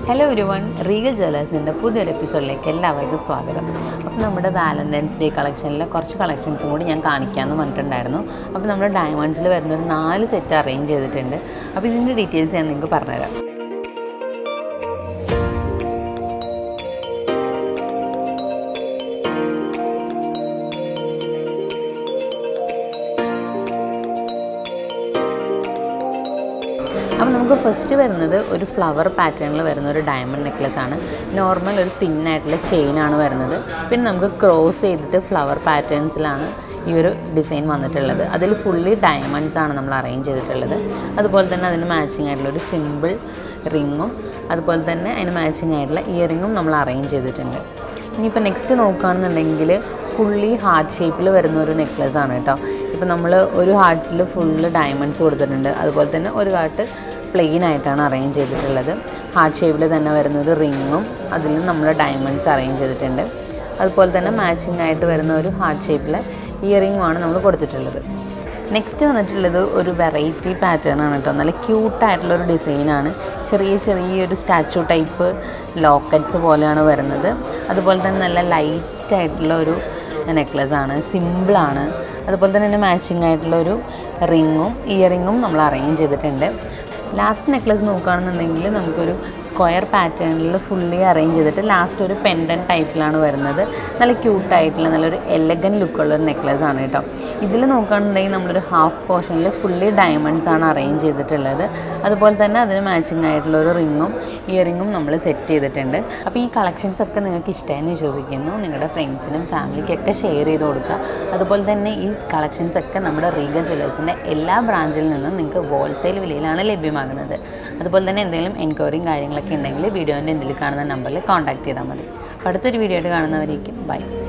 hello ഒരു one Regal ജ്വല്ലേഴ്സിൻ്റെ പുതിയൊരു എപ്പിസോഡിലേക്ക് എല്ലാവർക്കും സ്വാഗതം അപ്പോൾ നമ്മുടെ വാലന്റൈൻസ് ഡേ കളക്ഷനിലെ കുറച്ച് കളക്ഷൻസും കൂടി ഞാൻ കാണിക്കാമെന്ന് പറഞ്ഞിട്ടുണ്ടായിരുന്നു അപ്പോൾ നമ്മുടെ ഡയമണ്ട്സിൽ വരുന്ന ഒരു നാല് സെറ്റ് അറേഞ്ച് ചെയ്തിട്ടുണ്ട് അപ്പോൾ ഇതിൻ്റെ ഡീറ്റെയിൽസ് ഞാൻ നിങ്ങൾക്ക് പറഞ്ഞുതരാം അപ്പോൾ നമുക്ക് ഫസ്റ്റ് വരുന്നത് ഒരു ഫ്ലവർ പാറ്റേണിൽ വരുന്ന ഒരു ഡയമണ്ട് നെക്ലസ് ആണ് നോർമൽ ഒരു തിന്നായിട്ടുള്ള ചെയിനാണ് വരുന്നത് പിന്നെ നമുക്ക് ക്രോസ് ചെയ്തിട്ട് ഫ്ലവർ പാറ്റേൺസിലാണ് ഈ ഒരു ഡിസൈൻ വന്നിട്ടുള്ളത് അതിൽ ഫുള്ളി ഡയമണ്ട്സ് ആണ് നമ്മൾ അറേഞ്ച് ചെയ്തിട്ടുള്ളത് അതുപോലെ തന്നെ അതിന് മാച്ചിങ് ആയിട്ടുള്ള ഒരു സിമ്പിൾ റിങ്ങും അതുപോലെ തന്നെ അതിന് മാച്ചിങ് ആയിട്ടുള്ള ഇയറിങ്ങും നമ്മൾ അറേഞ്ച് ചെയ്തിട്ടുണ്ട് ഇനിയിപ്പോൾ നെക്സ്റ്റ് നോക്കുകയാണെന്നുണ്ടെങ്കിൽ ഫുള്ളി ഹാർട്ട് ഷേപ്പിൽ വരുന്ന ഒരു നെക്ലസ് ആണ് കേട്ടോ ഇപ്പോൾ നമ്മൾ ഒരു ഹാർട്ടിൽ ഫുള്ള് ഡയമണ്ട്സ് കൊടുത്തിട്ടുണ്ട് അതുപോലെ തന്നെ ഒരു ഹാർട്ട് പ്ലെയിൻ ആയിട്ടാണ് അറേഞ്ച് ചെയ്തിട്ടുള്ളത് ഹാർട്ട് ഷേപ്പിൽ തന്നെ വരുന്നത് റിങ്ങും അതിലും നമ്മൾ ഡയമണ്ട്സ് അറേഞ്ച് ചെയ്തിട്ടുണ്ട് അതുപോലെ തന്നെ മാച്ചിങ് ആയിട്ട് വരുന്ന ഒരു ഹാർട്ട് ഷേപ്പിലെ ഇയറിങ്ങുമാണ് നമ്മൾ കൊടുത്തിട്ടുള്ളത് നെക്സ്റ്റ് വന്നിട്ടുള്ളത് ഒരു വെറൈറ്റി പാറ്റേൺ ആണ് കേട്ടോ നല്ല ക്യൂട്ടായിട്ടുള്ള ഒരു ഡിസൈനാണ് ചെറിയ ചെറിയൊരു സ്റ്റാച്ചു ടൈപ്പ് ലോക്കറ്റ്സ് പോലെയാണ് വരുന്നത് അതുപോലെ തന്നെ നല്ല ലൈറ്റ് ആയിട്ടുള്ള ഒരു നെക്ലസ് ആണ് സിമ്പിളാണ് അതുപോലെ തന്നെ അതിന് മാച്ചിങ് ആയിട്ടുള്ള ഒരു റിങ്ങും ഇയറിങ്ങും നമ്മൾ അറേഞ്ച് ചെയ്തിട്ടുണ്ട് ലാസ്റ്റ് നെക്ലസ് നോക്കുകയാണെന്നുണ്ടെങ്കിൽ നമുക്കൊരു സ്ക്വയർ പാറ്റേണിൽ ഫുള്ളി അറേഞ്ച് ചെയ്തിട്ട് ലാസ്റ്റ് ഒരു പെൻഡൻ ടൈപ്പിലാണ് വരുന്നത് നല്ല ക്യൂട്ടായിട്ടുള്ള നല്ലൊരു എലഗൻ ലുക്കുള്ള ഒരു നെക്ലസ് ആണ് കേട്ടോ ഇതിൽ നോക്കുകയാണെന്നുണ്ടെങ്കിൽ നമ്മളൊരു ഹാഫ് പോർഷനിൽ ഫുള്ളി ഡയമണ്ട്സ് ആണ് അറേഞ്ച് ചെയ്തിട്ടുള്ളത് അതുപോലെ തന്നെ അതിന് മാച്ചിങ് ആയിട്ടുള്ള ഒരു റിങ്ങും ഇയറിങ്ങും നമ്മൾ സെറ്റ് ചെയ്തിട്ടുണ്ട് അപ്പോൾ ഈ കളക്ഷൻസ് ഒക്കെ നിങ്ങൾക്ക് ഇഷ്ടമായെന്ന് വിശ്വസിക്കുന്നു നിങ്ങളുടെ ഫ്രണ്ട്സിനും ഫാമിലിക്കൊക്കെ ഷെയർ ചെയ്ത് കൊടുക്കുക അതുപോലെ തന്നെ ഈ കളക്ഷൻസ് ഒക്കെ നമ്മുടെ റീഗൽ ജ്വല്ലേഴ്സിൻ്റെ എല്ലാ ബ്രാഞ്ചിൽ നിന്നും നിങ്ങൾക്ക് ഹോൾസെയിൽ വിലയിലാണ് ലഭ്യമാകുന്നത് അതുപോലെ തന്നെ എന്തെങ്കിലും എൻക്വയറിയും കാര്യങ്ങളൊക്കെ ഉണ്ടെങ്കിൽ വീഡിയോൻ്റെ എന്തെങ്കിലും കാണുന്ന നമ്പറിൽ കോൺടാക്ട് ചെയ്താൽ മതി അപ്പോൾ അടുത്തൊരു വീഡിയോ ആയിട്ട് കാണുന്നവരേക്കും ബൈ